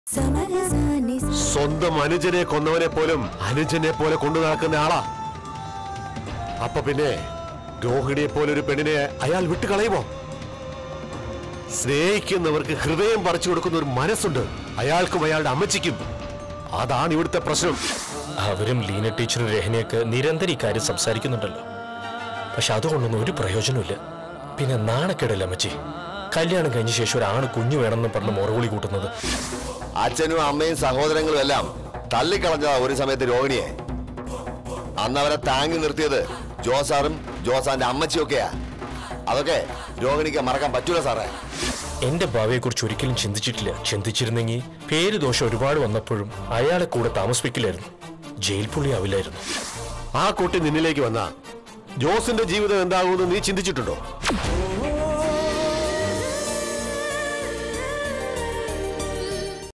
സ്വന്തം അനുജനെ കൊന്നവനെ പോലും അനുജനെ പോലെ കൊണ്ടു നടക്കുന്ന ആളാ അപ്പൊ പിന്നെ രോഹിണിയെ പോലെ ഒരു പെണ്ണിനെ അയാൾ വിട്ടുകളയുമോ സ്നേഹിക്കുന്നവർക്ക് ഹൃദയം പറിച്ചു കൊടുക്കുന്ന ഒരു മനസ്സുണ്ട് അയാൾക്കും അയാളുടെ അമ്മച്ചിക്കും അതാണ് ഇവിടുത്തെ പ്രശ്നം അവരും ലീന ടീച്ചറും രഹനയൊക്കെ നിരന്തരം ഇക്കാര്യം സംസാരിക്കുന്നുണ്ടല്ലോ പക്ഷെ അതുകൊണ്ടൊന്നും ഒരു പ്രയോജനമില്ല പിന്നെ നാണക്കേടല്ല അമ്മച്ചി കല്യാണം കഴിഞ്ഞ ശേഷം ഒരാണ് കുഞ്ഞു വേണമെന്ന് പറഞ്ഞ് മുറവിളി കൂട്ടുന്നത് അച്ഛനും അമ്മയും സഹോദരങ്ങളും എല്ലാം തള്ളിക്കളഞ്ഞതാ ഒരു സമയത്ത് രോഹിണിയെ അന്ന് അവരെ താങ്ങി നിർത്തിയത് ജോസാറും ജോസാന്റെ അമ്മച്ചിയൊക്കെയാ അതൊക്കെ രോഹിണിക്ക് മറക്കാൻ പറ്റൂല സാറേ എന്റെ ഭാവിയെക്കുറിച്ച് ഒരിക്കലും ചിന്തിച്ചിട്ടില്ല ചിന്തിച്ചിരുന്നെങ്കിൽ പേര് ദോഷം ഒരുപാട് വന്നപ്പോഴും അയാളെ കൂടെ താമസിപ്പിക്കില്ലായിരുന്നു ജയിൽ പുള്ളി ആവില്ലായിരുന്നു ആ കുട്ടി നിന്നിലേക്ക് വന്ന ജോസിന്റെ ജീവിതം എന്താകുമെന്ന് നീ ചിന്തിച്ചിട്ടുണ്ടോ